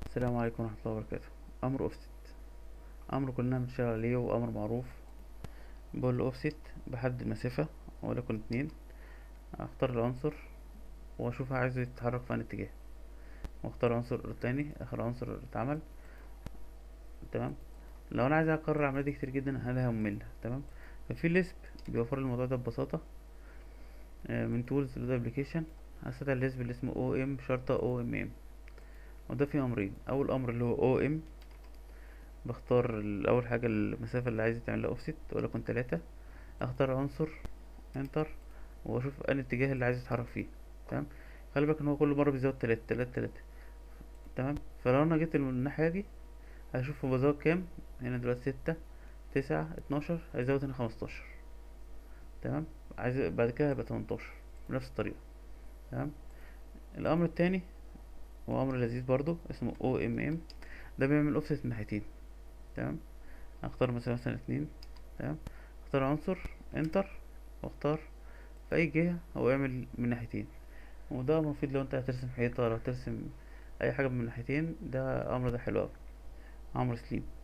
السلام عليكم ورحمة الله وبركاته أمر أوفست أمر كلنا بنشتغل عليه وأمر معروف بقول له أوفست بحدد المسافة وليكن اتنين أختار العنصر وأشوف عايزه يتحرك في أي اتجاه وأختار عنصر تاني آخر عنصر اتعمل تمام لو أنا عايز أكرر العملية دي كتير جدا هلاقيها مملة تمام ففي ليسب بيوفر لي الموضوع ده ببساطة آه، من تولز لود ابلكيشن هستدعي الليسب اللي اسمه او ام شرطة او ام ام وده فيه امرين اول امر اللي هو او ام بختار ال- اول حاجه المسافه اللي عايز تعمل لها اوفست وليكن تلاتة اختار عنصر انتر واشوف انهي اتجاه اللي عايز يتحرك فيه تمام خلي بالك ان هو كل مره بيزود تلاتة تلاتة تلاتة تمام فلو انا جيت من الناحيه دي هشوف هو بيزود كام هنا دلوقتي ستة تسعة اتناشر هيزود هنا خمستاشر تمام عايز بعد كده هيبقى تمنتاشر بنفس الطريقه تمام الامر التاني هو امر لذيذ برضو اسمه او ام ام ده بيعمل اوفست من ناحيتين تمام هختار مثلا مثلا اتنين تمام اختار عنصر انتر واختار في اي جهة هو يعمل من ناحيتين وده مفيد لو انت هترسم حيطة لو هترسم اي حاجة من ناحيتين ده امر ده حلو اوي امر سليم